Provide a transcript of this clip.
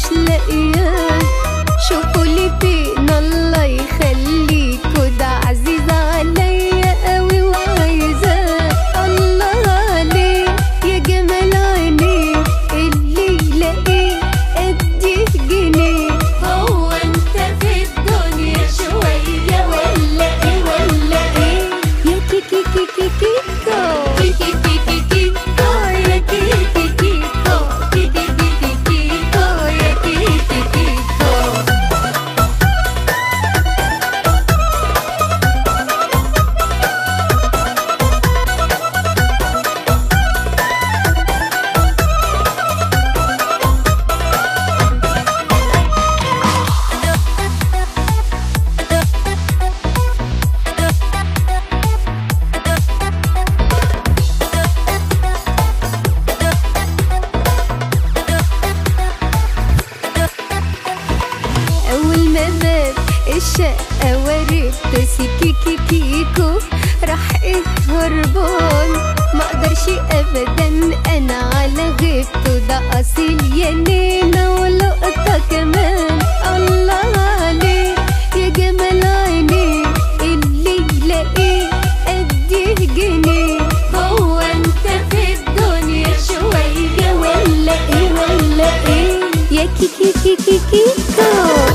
مش لاقياه شوفوا لي فين الله يخليكوا ده عزيز عليا قوي وعايزاه الله عليه يا جمال عينيه اللي يلاقيه اديه جنيه هو انت في الدنيا شويه ولا ايه ولا ايه يا كيكي كيكي كيكو كيكي كيكي كيكو يا كيكي كيكو كيكي كيكي كيكو يا كيكي كيكو أول ما باب الشقة وريت سيكيكي كيكو راح إيه هربان ما اقدرش ابدا انا على غيبته ده اصيل يا نينا ولقطة كمان الله عليه يا جمال عينيه اللي يلاقيه اديه جنيه هو انت في الدنيا شوية ولا ايه ولا ايه يا كيكي كيكي كيكو